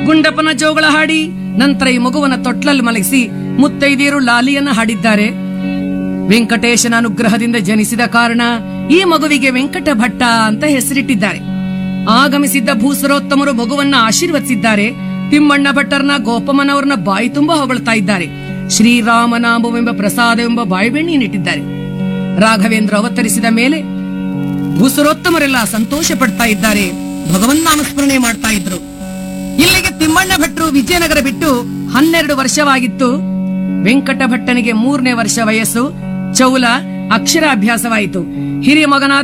ಗುಂಡಪ್ಪನ ಜೋಗಳ ಹಾಡಿ ನಂತರ ಈ ಮಗುವನ್ನ ತೊಟ್ಲಲ್ಲಿ ಮಲಗಿಸಿ ಮುತ್ತೈದೆಯರು ಲಾಲಿಯನ್ನ ಹಾಡಿದ್ದಾರೆ ವೆಂಕಟೇಶನ ಅನುಗ್ರಹದಿಂದ ಜನಿಸಿದ ಕಾರಣ ಈ ಮಗುವಿಗೆ ವೆಂಕಟ ಭಟ್ಟ ಅಂತ ಹೆಸರಿಟ್ಟಿದ್ದಾರೆ ಆಗಮಿಸಿದ್ದ ಭೂಸರೋತ್ತಮರು ಮಗುವನ್ನ ಆಶೀರ್ವದಿಸಿದ್ದಾರೆ ತಿಮ್ಮಣ್ಣ ಭಟ್ಟರನ್ನ ಗೋಪಮ್ಮನವರನ್ನ ಬಾಯಿ ತುಂಬಾ ಹೊಗಳ್ತಾ ಇದ್ದಾರೆ ಶ್ರೀರಾಮನಾಮವೆಂಬ ಪ್ರಸಾದವೆಂಬ ಬಾಯಿಬೆಣ್ಣೆಯನ್ನಿಟ್ಟಿದ್ದಾರೆ ರಾಘವೇಂದ್ರ ಅವತರಿಸಿದ ಮೇಲೆ ಭೂಸರೋತ್ತಮರೆಲ್ಲ ಸಂತೋಷ ಪಡ್ತಾ ಇದ್ದಾರೆ ಭಗವನ್ ನಾಮಸ್ಮರಣೆ ಮಾಡ್ತಾ ಇದ್ರು ಇಲ್ಲಿಗೆ ತಿಮ್ಮಣ್ಣ ಭಟ್ರು ವಿಜಯನಗರ ಬಿಟ್ಟು ಹನ್ನೆರಡು ವರ್ಷವಾಗಿತ್ತು ವೆಂಕಟ ಭಟ್ಟನಿಗೆ ಮೂರನೇ ವರ್ಷ ವಯಸ್ಸು ಚೌಲ ಅಕ್ಷರಾಭ್ಯಾಸವಾಯಿತು ಹಿರಿಯ ಮಗನಾದ